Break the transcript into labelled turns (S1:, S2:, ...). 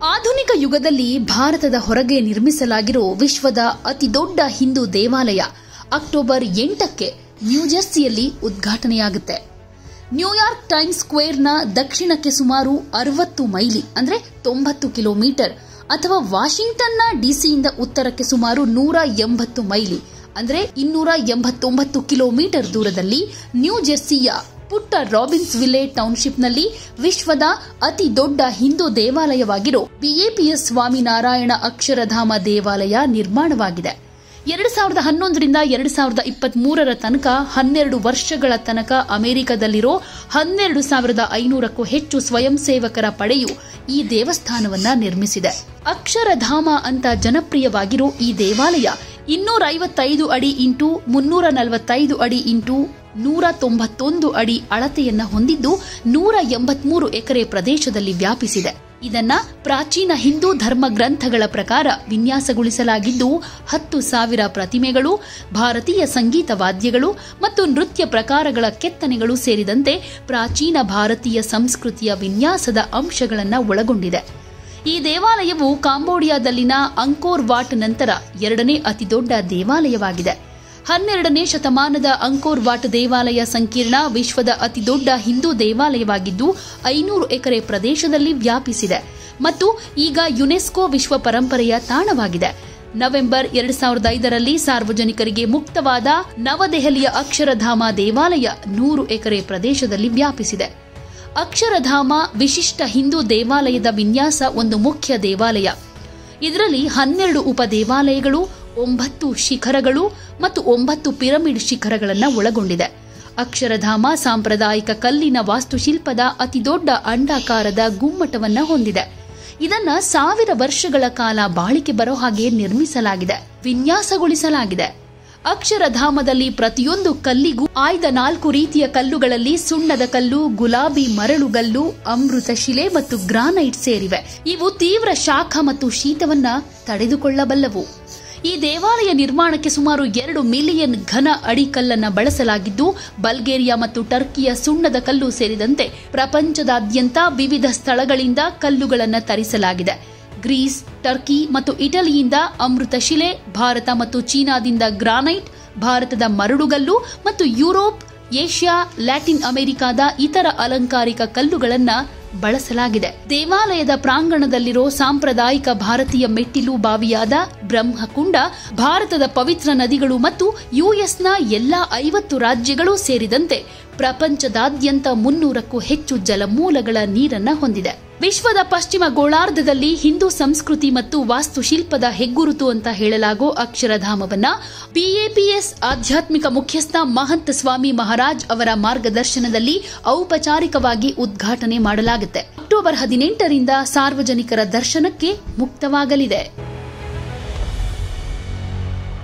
S1: ಆಧುನಿಕ ಯುಗದಲ್ಲಿ ಭಾರತದ ಹೊರಗೆ ನಿರ್ಮಿಸಲಾಗಿರೋ ವಿಶ್ವದ ಅತಿದೊಡ್ಡ ಹಿಂದೂ ದೇವಾಲಯ ಅಕ್ಟೋಬರ್ ಎಂಟಕ್ಕೆ ನ್ಯೂಜೆರ್ಸಿಯಲ್ಲಿ ಉದ್ಘಾಟನೆಯಾಗುತ್ತೆ ನ್ಯೂಯಾರ್ಕ್ ಟೈಮ್ಸ್ ಸ್ಕ್ವೇರ್ನ ದಕ್ಷಿಣಕ್ಕೆ ಸುಮಾರು ಅರವತ್ತು ಮೈಲಿ ಅಂದ್ರೆ ತೊಂಬತ್ತು ಕಿಲೋಮೀಟರ್ ಅಥವಾ ವಾಷಿಂಗ್ಟನ್ನ ಡಿಸಿಯಿಂದ ಉತ್ತರಕ್ಕೆ ಸುಮಾರು ನೂರ ಎಂಬತ್ತು ಮೈಲಿ ಅಂದ್ರೆ ಇನ್ನೂರ ಎಂಬತ್ತೊಂಬತ್ತು ಕಿಲೋಮೀಟರ್ ದೂರದಲ್ಲಿ ನ್ಯೂ ಜೆರ್ಸಿಯ ಪುಟ್ಟ ರಾಬಿನ್ಸ್ ವಿಲೆ ಟೌನ್ಶಿಪ್ನಲ್ಲಿ ವಿಶ್ವದ ಅತಿ ದೊಡ್ಡ ಹಿಂದೂ ದೇವಾಲಯವಾಗಿರೋ ಬಿಎಪಿಎಸ್ ಸ್ವಾಮಿನಾರಾಯಣ ಅಕ್ಷರಧಾಮ ದೇವಾಲಯ ನಿರ್ಮಾಣವಾಗಿದೆ ಎರಡು ಸಾವಿರದ ಹನ್ನೊಂದರಿಂದ ಎರಡು ಸಾವಿರದ ಇಪ್ಪತ್ತ್ ಮೂರರ ತನಕ ಹನ್ನೆರಡು ವರ್ಷಗಳ ತನಕ ಅಮೆರಿಕದಲ್ಲಿರೋ ಹನ್ನೆರಡು ಸಾವಿರದ ಐನೂರಕ್ಕೂ ಹೆಚ್ಚು ಸ್ವಯಂ ಸೇವಕರ ಪಡೆಯು ಈ ದೇವಸ್ಥಾನವನ್ನ ನಿರ್ಮಿಸಿದೆ ಅಕ್ಷರಧಾಮ ಅಂತ ಜನಪ್ರಿಯವಾಗಿರೋ ಈ ದೇವಾಲಯ ಇನ್ನೂರ ಐವತ್ತೈದು ಅಡಿ ಇಂಟು ಮುನ್ನೂರ ನಲವತ್ತೈದು ಅಡಿ ಇಂಟು ನೂರ ತೊಂಬತ್ತೊಂದು ಅಡಿ ಅಳತೆಯನ್ನ ಹೊಂದಿದ್ದು ನೂರ ಎಂಬತ್ಮೂರು ಎಕರೆ ಪ್ರದೇಶದಲ್ಲಿ ವ್ಯಾಪಿಸಿದೆ ಇದನ್ನ ಪ್ರಾಚೀನ ಹಿಂದೂ ಧರ್ಮ ಗ್ರಂಥಗಳ ಪ್ರಕಾರ ವಿನ್ಯಾಸಗೊಳಿಸಲಾಗಿದ್ದು ಹತ್ತು ಸಾವಿರ ಪ್ರತಿಮೆಗಳು ಭಾರತೀಯ ಸಂಗೀತ ವಾದ್ಯಗಳು ಮತ್ತು ನೃತ್ಯ ಪ್ರಕಾರಗಳ ಕೆತ್ತನೆಗಳು ಸೇರಿದಂತೆ ಪ್ರಾಚೀನ ಭಾರತೀಯ ಸಂಸ್ಕೃತಿಯ ವಿನ್ಯಾಸದ ಅಂಶಗಳನ್ನು ಒಳಗೊಂಡಿದೆ ಈ ದೇವಾಲಯವು ಕಾಂಬೋಡಿಯಾದಲ್ಲಿನ ಅಂಕೋರ್ ವಾಟ್ ನಂತರ ಎರಡನೇ ಅತಿದೊಡ್ಡ ದೇವಾಲಯವಾಗಿದೆ ಹನ್ನೆರಡನೇ ಶತಮಾನದ ಅಂಕೋರ್ ವಾಟ್ ದೇವಾಲಯ ಸಂಕೀರ್ಣ ವಿಶ್ವದ ಅತಿದೊಡ್ಡ ಹಿಂದೂ ದೇವಾಲಯವಾಗಿದ್ದು ಐನೂರು ಎಕರೆ ಪ್ರದೇಶದಲ್ಲಿ ವ್ಯಾಪಿಸಿದೆ ಮತ್ತು ಈಗ ಯುನೆಸ್ಕೋ ವಿಶ್ವ ಪರಂಪರೆಯ ತಾಣವಾಗಿದೆ ನವೆಂಬರ್ ಎರಡು ಸಾವಿರದ ಐದರಲ್ಲಿ ಸಾರ್ವಜನಿಕರಿಗೆ ಮುಕ್ತವಾದ ನವದೆಹಲಿಯ ಅಕ್ಷರಧಾಮ ದೇವಾಲಯ ನೂರು ಎಕರೆ ಪ್ರದೇಶದಲ್ಲಿ ವ್ಯಾಪಿಸಿದೆ ಅಕ್ಷರಧಾಮ ವಿಶಿಷ್ಟ ಹಿಂದೂ ದೇವಾಲಯದ ವಿನ್ಯಾಸ ಒಂದು ಮುಖ್ಯ ದೇವಾಲಯ ಇದರಲ್ಲಿ ಹನ್ನೆರಡು ಉಪ ದೇವಾಲಯಗಳು ಒಂಬತ್ತು ಶಿಖರಗಳು ಮತ್ತು ಒಂಬತ್ತು ಪಿರಮಿಡ್ ಶಿಖರಗಳನ್ನು ಒಳಗೊಂಡಿದೆ ಅಕ್ಷರಧಾಮ ಸಾಂಪ್ರದಾಯಿಕ ಕಲ್ಲಿನ ವಾಸ್ತುಶಿಲ್ಪದ ಅತಿದೊಡ್ಡ ಅಂಡಾಕಾರದ ಗುಮ್ಮಟವನ್ನ ಹೊಂದಿದೆ ಇದನ್ನ ಸಾವಿರ ವರ್ಷಗಳ ಕಾಲ ಬಾಳಿಕೆ ಬರೋ ಹಾಗೆ ನಿರ್ಮಿಸಲಾಗಿದೆ ವಿನ್ಯಾಸಗೊಳಿಸಲಾಗಿದೆ ಅಕ್ಷರಧಾಮದಲ್ಲಿ ಪ್ರತಿಯೊಂದು ಕಲ್ಲಿಗೂ ಆಯ್ದ ನಾಲ್ಕು ರೀತಿಯ ಕಲ್ಲುಗಳಲ್ಲಿ ಸುಣ್ಣದ ಕಲ್ಲು ಗುಲಾಬಿ ಮರಳುಗಲ್ಲು ಅಮೃತ ಶಿಲೆ ಮತ್ತು ಗ್ರಾನೈಟ್ ಸೇರಿವೆ ಇವು ತೀವ್ರ ಶಾಖ ಮತ್ತು ಶೀತವನ್ನ ತಡೆದುಕೊಳ್ಳಬಲ್ಲವು ಈ ದೇವಾಲಯ ನಿರ್ಮಾಣಕ್ಕೆ ಸುಮಾರು ಎರಡು ಮಿಲಿಯನ್ ಘನ ಅಡಿ ಕಲ್ಲನ್ನು ಬಳಸಲಾಗಿದ್ದು ಬಲ್ಗೇರಿಯಾ ಮತ್ತು ಟರ್ಕಿಯ ಸುಣ್ಣದ ಕಲ್ಲು ಸೇರಿದಂತೆ ಪ್ರಪಂಚದಾದ್ಯಂತ ವಿವಿಧ ಸ್ಥಳಗಳಿಂದ ಕಲ್ಲುಗಳನ್ನು ತರಿಸಲಾಗಿದೆ ಗ್ರೀಸ್ ಟರ್ಕಿ ಮತ್ತು ಇಟಲಿಯಿಂದ ಅಮೃತ ಶಿಲೆ ಭಾರತ ಮತ್ತು ಚೀನಾದಿಂದ ಗ್ರಾನೈಟ್ ಭಾರತದ ಮರಳುಗಲ್ಲು ಮತ್ತು ಯುರೋಪ್ ಏಷ್ಯಾ ಲ್ಯಾಟಿನ್ ಅಮೆರಿಕಾದ ಇತರ ಅಲಂಕಾರಿಕ ಕಲ್ಲುಗಳನ್ನು ಬಳಸಲಾಗಿದೆ ದೇವಾಲಯದ ಪ್ರಾಂಗಣದಲ್ಲಿರೋ ಸಾಂಪ್ರದಾಯಿಕ ಭಾರತೀಯ ಮೆಟ್ಟಿಲು ಬಾವಿಯಾದ ಬ್ರಹ್ಮಕುಂಡ ಭಾರತದ ಪವಿತ್ರ ನದಿಗಳು ಮತ್ತು ಯುಎಸ್ನ ಎಲ್ಲಾ ಐವತ್ತು ರಾಜ್ಯಗಳು ಸೇರಿದಂತೆ ಪ್ರಪಂಚದಾದ್ಯಂತ ಮುನ್ನೂರಕ್ಕೂ ಹೆಚ್ಚು ಜಲಮೂಲಗಳ ನೀರನ್ನ ಹೊಂದಿದೆ ವಿಶ್ವದ ಪಶ್ಚಿಮ ಗೋಳಾರ್ಧದಲ್ಲಿ ಹಿಂದೂ ಸಂಸ್ಕೃತಿ ಮತ್ತು ವಾಸ್ತುಶಿಲ್ಪದ ಹೆಗ್ಗುರುತು ಅಂತ ಹೇಳಲಾಗೋ ಅಕ್ಷರಧಾಮವನ್ನ ಬಿಎಪಿಎಸ್ ಆಧ್ಯಾತ್ಮಿಕ ಮುಖ್ಯಸ್ಥ ಮಹಂತ ಸ್ವಾಮಿ ಮಹಾರಾಜ್ ಅವರ ಮಾರ್ಗದರ್ಶನದಲ್ಲಿ ಔಪಚಾರಿಕವಾಗಿ ಉದ್ಘಾಟನೆ ಮಾಡಲಾಗುತ್ತೆ ಅಕ್ಟೋಬರ್ ಹದಿನೆಂಟರಿಂದ ಸಾರ್ವಜನಿಕರ ದರ್ಶನಕ್ಕೆ ಮುಕ್ತವಾಗಲಿದೆ